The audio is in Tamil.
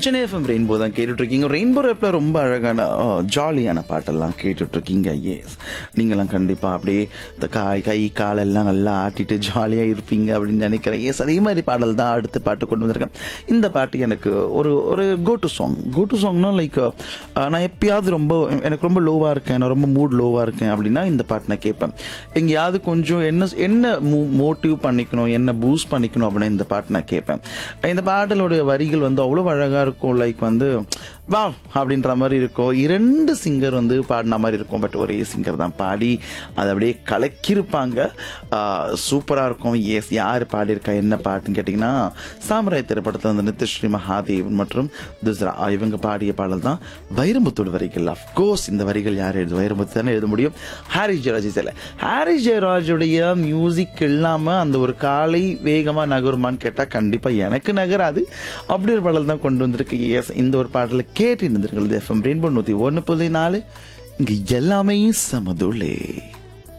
சென்னை எஃப்எம் ரெயின்போ தான் கேட்டுட்டு இருக்கீங்க ரெயின்போ ரேப்ல ரொம்ப அழகான ஜாலியான பாட்டெல்லாம் கேட்டுட்டு இருக்கீங்க எஸ் நீங்களாம் கண்டிப்பா அப்படியே இந்த காய் கை காலெல்லாம் நல்லா ஆட்டிட்டு ஜாலியா இருப்பீங்க அப்படின்னு நினைக்கிறேன் எஸ் அதே மாதிரி பாடல் தான் அடுத்த பாட்டு கொண்டு வந்திருக்கேன் இந்த பாட்டு எனக்கு ஒரு ஒரு go to song go to சாங்னா லைக் நான் எப்பயாவது ரொம்ப எனக்கு ரொம்ப லோவா இருக்கேன் நான் ரொம்ப மூட் லோவா இருக்கேன் அப்படின்னா இந்த பாட்டு நான் கேட்பேன் எங்கேயாவது கொஞ்சம் என்ன என்ன மோட்டிவ் பண்ணிக்கணும் என்ன பூஸ்ட் பண்ணிக்கணும் அப்படின்னு இந்த பாட்டு நான் கேட்பேன் இந்த பாடலுடைய வரிகள் வந்து அவ்வளோ அழகா இருக்கும் லைக் வந்து வா அப்படின்ற மாதிரி இருக்கும் இரண்டு சிங்கர் வந்து பாடின மாதிரி இருக்கும் பட் ஒரே சிங்கர் தான் பாடி அதை அப்படியே கலக்கியிருப்பாங்க சூப்பராக இருக்கும் எஸ் யார் பாடியிருக்கா என்ன பாட்டுன்னு கேட்டிங்கன்னா சாமராய் திரைப்படத்தில் வந்து நித்யஸ்ரீ மகாதேவன் மற்றும் துஸ்ரா இவங்க பாடிய பாடல் தான் வைரமுத்தோட வரிகள் அஃப்கோர்ஸ் இந்த வரிகள் யார் எழுது வைரமுத்து தானே எழுத முடியும் ஹாரி ஜெயராஜ் இசையில் ஹாரி ஜெயராஜுடைய மியூசிக் இல்லாமல் அந்த ஒரு காலை வேகமாக நகருமான்னு கேட்டால் கண்டிப்பாக எனக்கு நகராது அப்படி ஒரு பாடல் தான் கொண்டு வந்திருக்கு எஸ் இந்த ஒரு பாடலை கேட்டு இருந்திருக்கிறது எஃப்எம் ரெயின்போ நூற்றி ஒன்று புள்ளி நாலு இங்கே எல்லாமே சமதுளே